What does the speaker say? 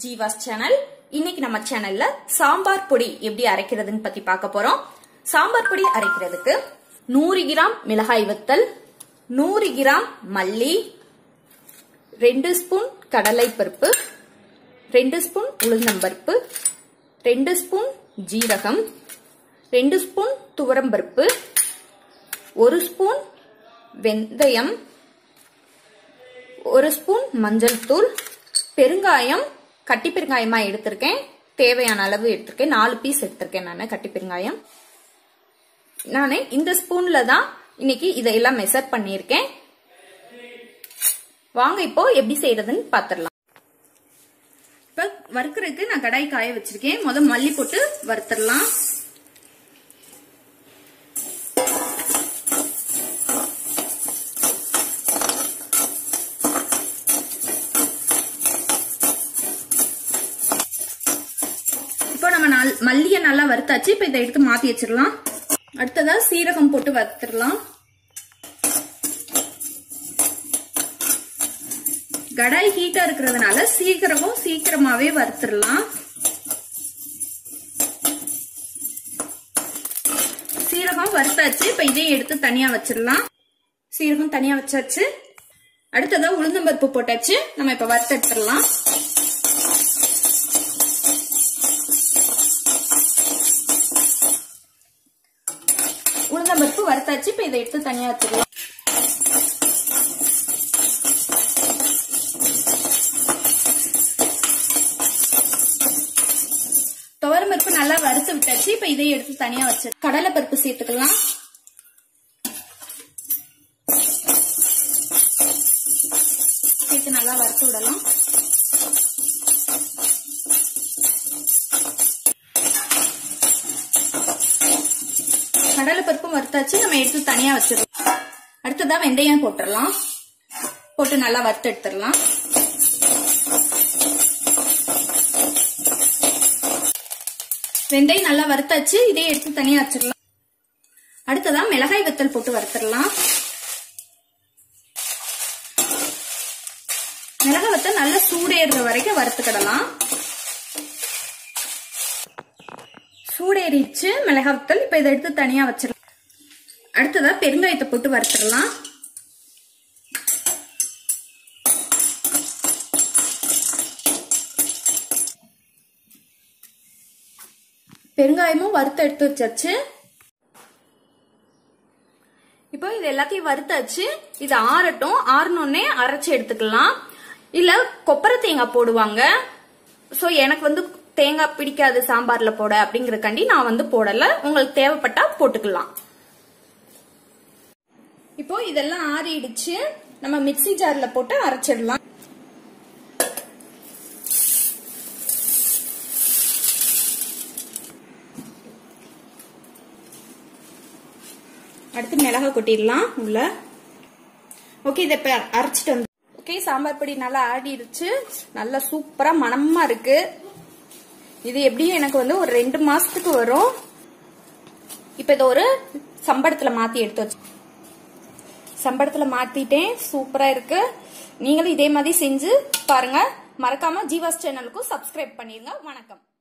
Jeeva's channel இன்னைக்கு நம்ம சேனல்ல சாம்பார் பொடி எப்படி அரைக்கிறதுன்னு பத்தி பார்க்க போறோம் சாம்பார் பொடி அரைக்கிறதுக்கு நூறு கிராம் மிளகாய் வத்தல் நூறு கிராம் மல்லி ரெண்டு ஸ்பூன் கடலை பருப்பு ரெண்டு ஸ்பூன் உளுந்தம்பருப்பு ரெண்டு ஸ்பூன் ஜீரகம் ரெண்டு ஸ்பூன் துவரம்பருப்பு ஒரு ஸ்பூன் வெந்தயம் ஒரு ஸ்பூன் மஞ்சள் தூள் பெருங்காயம் கட்டி பெருங்காயமா எடுத்திருக்கேன் தேவையான அளவு எடுத்திருக்கேன் நாலு பீஸ் எடுத்திருக்கேன் நான் கட்டி பெருங்காயம் நான் இந்த ஸ்பூன்ல தான் இன்னைக்கு இதெல்லாம் மெஷர் பண்ணியிருக்கேன் வாங்க இப்போ எப்படி செய்யறதுன்னு பாத்திரலாம் இப்ப வறுக்கிறதுக்கு நான் கடாய் காய வச்சிருக்கேன் முத மல்லி போட்டு வறுத்துடலாம் இப்போ நம்ம மல்லியை நல்லா வறுத்தாச்சு இப்போ இதை எடுத்து மாத்தி வச்சிடலாம் அடுத்ததா சீரகம் போட்டு வறுத்துடலாம் கடாய் ஹீட்டா இருக்கிறதுனால சீக்கிரமும் சீக்கிரமாவே வறுத்துடலாம் சீரகம் வறுத்தாச்சு இப்ப இதையும் எடுத்து தனியா வச்சிடலாம் சீரகம் தனியா வச்சாச்சு அடுத்ததா உளுந்தம்பருப்பு போட்டாச்சு நம்ம இப்ப வறுத்து எடுத்துடலாம் உளுந்தம்பருப்பு வறுத்தாச்சு இப்ப இதை எடுத்து தனியா வச்சிடலாம் துவரம் பருப்பு நல்லா வறுத்து விட்டாச்சு இப்ப இதை எடுத்து தனியா வச்சு கடலை பருப்பு சேர்த்துக்கலாம் சேர்த்து நல்லா வறுத்து விடலாம் கடலை பருப்பும் வறுத்தாச்சு நம்ம எடுத்து தனியா வச்சிடலாம் அடுத்ததா வெந்தயம் போட்டுடலாம் போட்டு நல்லா வறுத்து எடுத்துடலாம் வெந்தயம் நல்லா வறுத்தாச்சு இதே எடுத்து தனியா வச்சிடலாம் அடுத்ததா மிளகாய் வத்தல் போட்டு வறுத்துடலாம் மிளகாய் வத்தல் நல்லா சூடேறுற வரைக்கும் வறுத்துக்கிடலாம் சூடேறிச்சு மிளகாய் வத்தல் இப்ப இதை எடுத்து தனியா வச்சிடலாம் அடுத்ததா பெருங்காயத்தை போட்டு வறுத்துடலாம் பெருங்காயமும் வறுத்து எடுத்து வச்சாச்சு இப்போ இது எல்லாத்தையும் வறுத்தாச்சு இது ஆறட்டும் ஆறணுன்னே அரைச்சு எடுத்துக்கலாம் இல்ல கொப்பரை தேங்காய் போடுவாங்க சோ எனக்கு வந்து தேங்காய் பிடிக்காது சாம்பார்ல போட அப்படிங்கறக்காண்டி நான் வந்து போடல உங்களுக்கு தேவைப்பட்டா போட்டுக்கலாம் இப்போ இதெல்லாம் ஆறிடுச்சு நம்ம மிக்சி ஜார்ல போட்டு அரைச்சிடலாம் அடுத்து மிளகா கொட்டிடலாம் உள்ள ஓகே இதை இப்ப அரைச்சிட்டு வந்து ஓகே சாம்பார் பொடி நல்லா ஆடிடுச்சு நல்லா சூப்பரா மணமா இருக்கு இது எப்படியும் எனக்கு வந்து ஒரு ரெண்டு மாசத்துக்கு வரும் இப்ப இதை ஒரு சம்படத்துல மாத்தி எடுத்து வச்சு சம்படத்துல மாத்திட்டேன் சூப்பரா இருக்கு நீங்களும் இதே மாதிரி செஞ்சு பாருங்க மறக்காம ஜீவாஸ் சேனலுக்கும் சப்ஸ்கிரைப் பண்ணிருங்க வணக்கம்